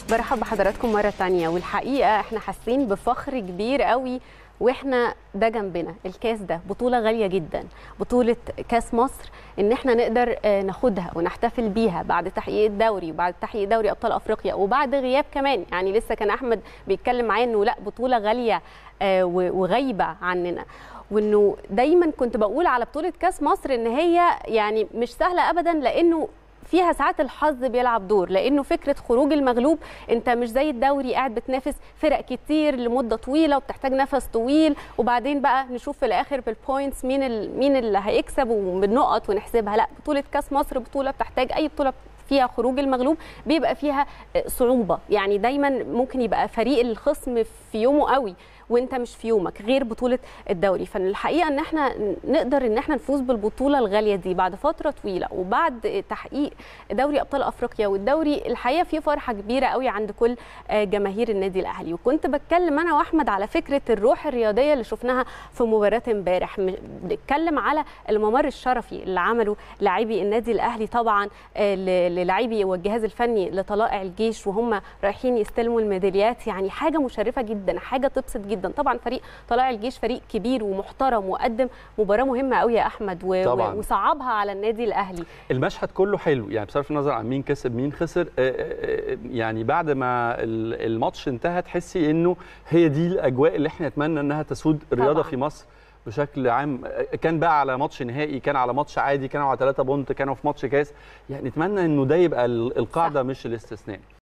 برحب بحضراتكم مرة تانية والحقيقة احنا حاسين بفخر كبير قوي واحنا ده جنبنا الكاس ده بطولة غالية جدا بطولة كاس مصر ان احنا نقدر آه، ناخدها ونحتفل بيها بعد تحقيق الدوري وبعد تحقيق دوري ابطال افريقيا وبعد غياب كمان يعني لسه كان احمد بيتكلم معايا انه لا بطولة غالية آه، و- وغايبة عننا وانه دايما كنت بقول على بطولة كاس مصر ان هي يعني مش سهلة ابدا لانه فيها ساعات الحظ بيلعب دور لانه فكره خروج المغلوب انت مش زي الدوري قاعد بتنافس فرق كتير لمده طويله وبتحتاج نفس طويل وبعدين بقى نشوف في الاخر بالبوينتس مين ال- مين اللي هيكسب وبالنقط ونحسبها لا بطوله كاس مصر بطوله بتحتاج اي بطوله فيها خروج المغلوب بيبقى فيها صعوبه يعني دايما ممكن يبقى فريق الخصم في يومه قوي وانت مش في يومك غير بطوله الدوري فالحقيقه ان احنا نقدر ان احنا نفوز بالبطوله الغاليه دي بعد فتره طويله وبعد تحقيق دوري ابطال افريقيا والدوري الحقيقه في فرحه كبيره قوي عند كل آه، جماهير النادي الاهلي وكنت بتكلم انا واحمد على فكره الروح الرياضيه اللي شفناها في مباراه امبارح م- بنتكلم على الممر الشرفي اللي عمله لاعبي النادي الاهلي طبعا آه، ل- للاعبي والجهاز الفني لطلائع الجيش وهم رايحين يستلموا الميداليات يعني حاجه مشرفه جدا حاجه تبسط جدا طبعا فريق طلائع الجيش فريق كبير ومحترم وقدم مباراه مهمه قوي يا احمد و- طبعاً. و- وصعبها على النادي الاهلي المشهد كله حلو يعني بصرف النظر عن مين كسب مين خسر آه، آه، آه، يعني بعد ما ال- الماتش انتهى تحسي انه هي دي الاجواء اللي احنا نتمنى انها تسود الرياضه طبعاً. في مصر بشكل عام آه، كان بقى على ماتش نهائي كان على ماتش عادي كانوا على 3 بونت كانوا في ماتش كاس يعني نتمنى انه ده يبقى ال- القاعده مش الاستثناء